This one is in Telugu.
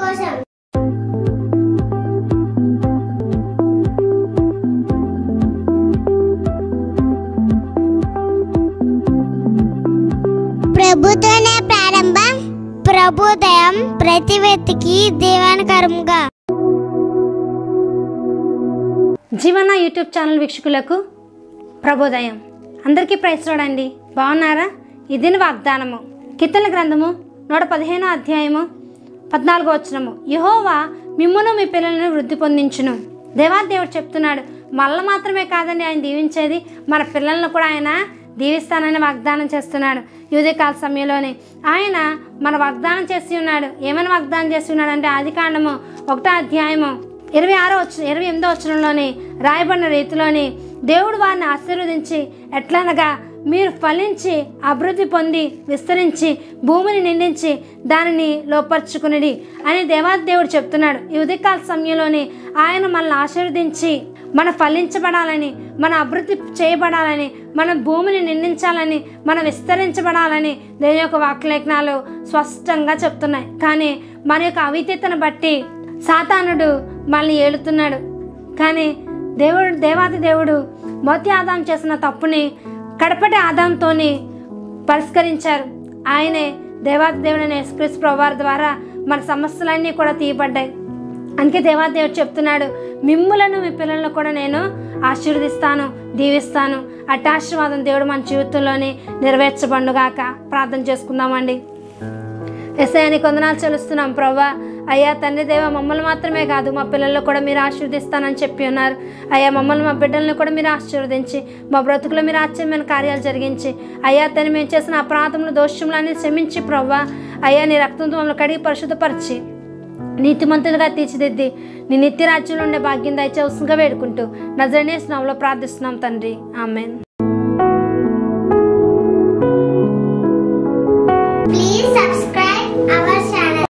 కోసం ప్రభుతోనే ప్రారంభం ప్రభుదయం ప్రతి వ్యక్తికి దీవెనకరంగా జీవన యూట్యూబ్ ఛానల్ వీక్షకులకు ప్రభోదయం అందరికీ ప్రైస్ చూడండి బాగున్నారా ఇదిన వాగ్దానము కీర్తన గ్రంథము నూట పదిహేనో అధ్యాయము పద్నాలుగో వచ్చినము యహోవా మిమ్మును మీ పిల్లలను వృద్ధి పొందించును దేవాదేవుడు చెప్తున్నాడు మళ్ళ మాత్రమే కాదండి ఆయన దీవించేది మన పిల్లలను కూడా ఆయన దీవిస్తానని వాగ్దానం చేస్తున్నాడు యువదకాల సమయంలోనే ఆయన మన వాగ్దానం చేసి ఉన్నాడు ఏమైనా వాగ్దానం చేసి ఉన్నాడు అంటే ఆది కాండము ఒకటో అధ్యాయము ఇరవై ఆరో వచ్చిన ఇరవై ఎనిమిదో వచనంలోని రాయబడిన రీతిలోని దేవుడు వారిని ఆశీర్వదించి ఎట్లనగా మీరు ఫలించి అభివృద్ధి పొంది విస్తరించి భూమిని నిండించి దానిని లోపరుచుకునిడి అని దేవాది దేవుడు చెప్తున్నాడు ఈ ఉదయకాల సమయంలోని ఆయన మనల్ని ఆశీర్వదించి మన ఫలించబడాలని మన అభివృద్ధి చేయబడాలని మన భూమిని నిందించాలని మనం విస్తరించబడాలని దేవుని యొక్క వాక్యలేఖనాలు స్పష్టంగా చెప్తున్నాయి కానీ మన యొక్క అవితీతను బట్టి సాతానుడు మనల్ని ఏలుతున్నాడు కానీ దేవుడు దేవాది దేవుడు మొదటి ఆదాం చేసిన తప్పుని కడపటి ఆదాంతోని పరిష్కరించారు ఆయనే దేవాది దేవుడైన యేసుక్రీస్తు ప్రభువారి ద్వారా మన సమస్యలన్నీ కూడా తీయబడ్డాయి అందుకే దేవాదేవుడు చెప్తున్నాడు మిమ్ములను మీ పిల్లలను కూడా నేను ఆశీర్వదిస్తాను దీవిస్తాను అట్టి ఆశీర్వాదం దేవుడు మన జీవితంలోని నెరవేర్చబండుగాక ప్రార్థన చేసుకుందామండి ఎస్ఐని కొందనాలు చెల్లిస్తున్నాం ప్రభా అయ్యా తండ్రి దేవ మమ్మల్ని మాత్రమే కాదు మా పిల్లల్లో కూడా మీరు ఆశీర్వదిస్తానని చెప్పి ఉన్నారు అయ్యా మమ్మల్ని మా బిడ్డలను కూడా మీరు ఆశీర్వదించి మా బ్రతుకులో మీరు ఆశ్చర్యమైన కార్యాలు జరిగించి అయ్యా తను మేము చేసిన అపరాధములు దోషములన్నీ క్షమించి ప్రవ్వా అయ్యా నీ రక్తంతో మమ్మల్ని కడిగి పరిశుద్ధపరిచి నీతిమంతులుగా తీర్చిదిద్ది నీ నిత్య రాజ్యంలో ఉండే భాగ్యం దయచేవసంగా వేడుకుంటూ నజరనే స్నామంలో ప్రార్థిస్తున్నాం తండ్రి ఆమెన్